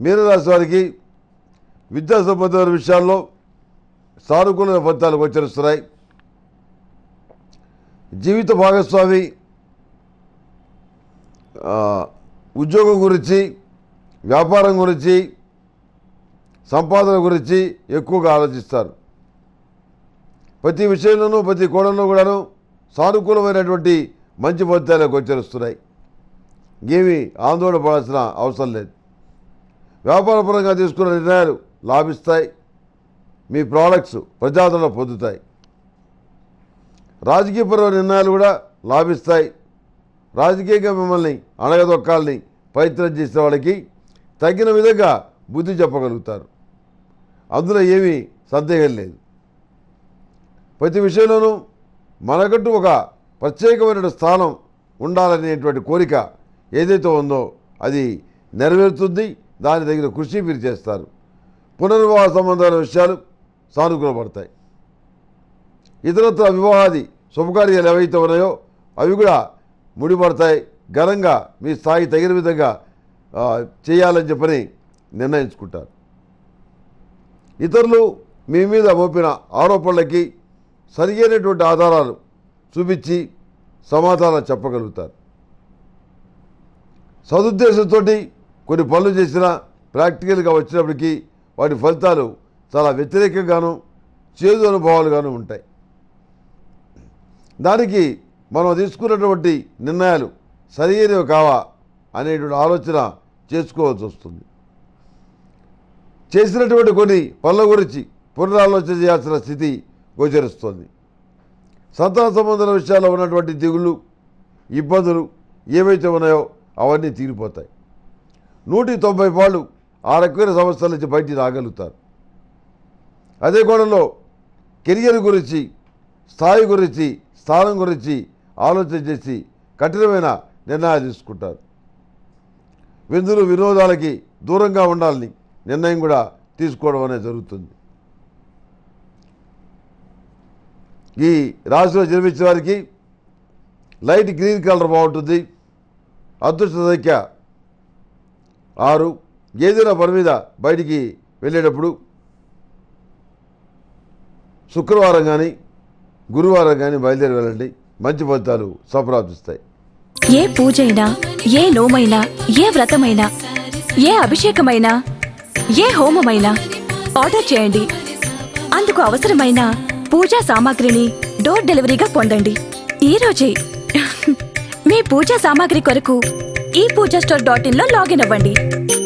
మీనరాశి వారికి విద్యా సంబంధమైన విషయాల్లో సానుకూల ఫలితాలు గోచరిస్తున్నాయి జీవిత భాగస్వామి ఆ, ఉద్యోగం గురించి వ్యాపారం గురించి సంపాదన గురించి ఎక్కువగా ఆలోచిస్తారు ప్రతి విషయంలోనూ ప్రతి కోణంలో కూడాను సానుకూలమైనటువంటి మంచి ఫలితాలు గోచరిస్తున్నాయి ఏమీ ఆందోళన పడాల్సిన అవసరం లేదు వ్యాపారపరంగా తీసుకున్న నిర్ణయాలు లాభిస్తాయి మీ ప్రోడక్ట్స్ ప్రజాదరణ పొందుతాయి రాజకీయపరమైన నిర్ణయాలు కూడా లాభిస్తాయి రాజకీయంగా మిమ్మల్ని అణగదొక్కాలని ప్రయత్నం చేసే వాళ్ళకి తగిన విధంగా బుద్ధి చెప్పగలుగుతారు అందులో ఏమీ సందేహం లేదు ప్రతి విషయంలోనూ మనకంటూ ఒక ప్రత్యేకమైన స్థానం ఉండాలనేటువంటి కోరిక ఏదైతే ఉందో అది నెరవేరుతుంది దాని తగిన కృషి మీరు చేస్తారు పునర్వివాహ సంబంధమైన విషయాలు సానుకూలపడతాయి ఇతరత్ర వివాహాది శుభకార్యాలు ఏవైతే ఉన్నాయో అవి కూడా ముడిపడతాయి ఘనంగా మీ స్థాయి తగిన విధంగా ఆ, చేయాలని చెప్పని నిర్ణయించుకుంటారు ఇతరులు మీ మీద మోపిన ఆరోపణలకి సరియైనటువంటి ఆధారాలు చూపించి సమాధానం చెప్పగలుగుతారు సదుద్దేశంతో కొన్ని పనులు చేసినా ప్రాక్టికల్గా వచ్చినప్పటికీ వాటి ఫలితాలు చాలా వ్యతిరేకంగాను చేదు అనుభవాలుగాను ఉంటాయి దానికి మనం తీసుకున్నటువంటి నిర్ణయాలు సరైనవి కావా అనేటువంటి ఆలోచన చేసుకోవాల్సి వస్తుంది చేసినటువంటి కొన్ని పనుల గురించి పునరాలోచన చేయాల్సిన స్థితి గోచరిస్తోంది సంతాన సంబంధాల విషయాల్లో ఉన్నటువంటి దిగులు ఇబ్బందులు ఏవైతే ఉన్నాయో అవన్నీ తీరిపోతాయి నూటి తొంభై పాళ్ళు ఆ రకమైన సమస్యల నుంచి బయటికి రాగలుగుతారు అదే కోణంలో కెరియర్ గురించి స్థాయి గురించి స్థానం గురించి ఆలోచన చేసి కఠినమైన నిర్ణయాలు తీసుకుంటారు విందులు వినోదాలకి దూరంగా ఉండాలని నిర్ణయం కూడా తీసుకోవడం అనేది జరుగుతుంది ఈ రాశిలో జన్మించిన వారికి లైట్ గ్రీన్ కలర్ బాగుంటుంది అదృష్ట సంఖ్య ఆరు ఏదైనా పని మీద బయటికి వెళ్ళేటప్పుడు శుక్రవారం కానీ గురువారం కానీ బయలుదేరి వెళ్ళండి మంచి ఫలితాలు సంప్రాప్తిస్తాయి ఏ పూజైనా ఏ నోమైనా ఏ వ్రతమైనా ఏ అభిషేకమైనా ఏ హోమమైనా ఆర్డర్ చేయండి అందుకు అవసరమైన పూజా సామాగ్రిని డోర్ డెలివరీగా పొందండి ఈ రోజే మీ పూజా సామాగ్రి కొరకు ఈ పూజా స్టోర్ డాట్ ఇన్ లో లాగిన్ అవ్వండి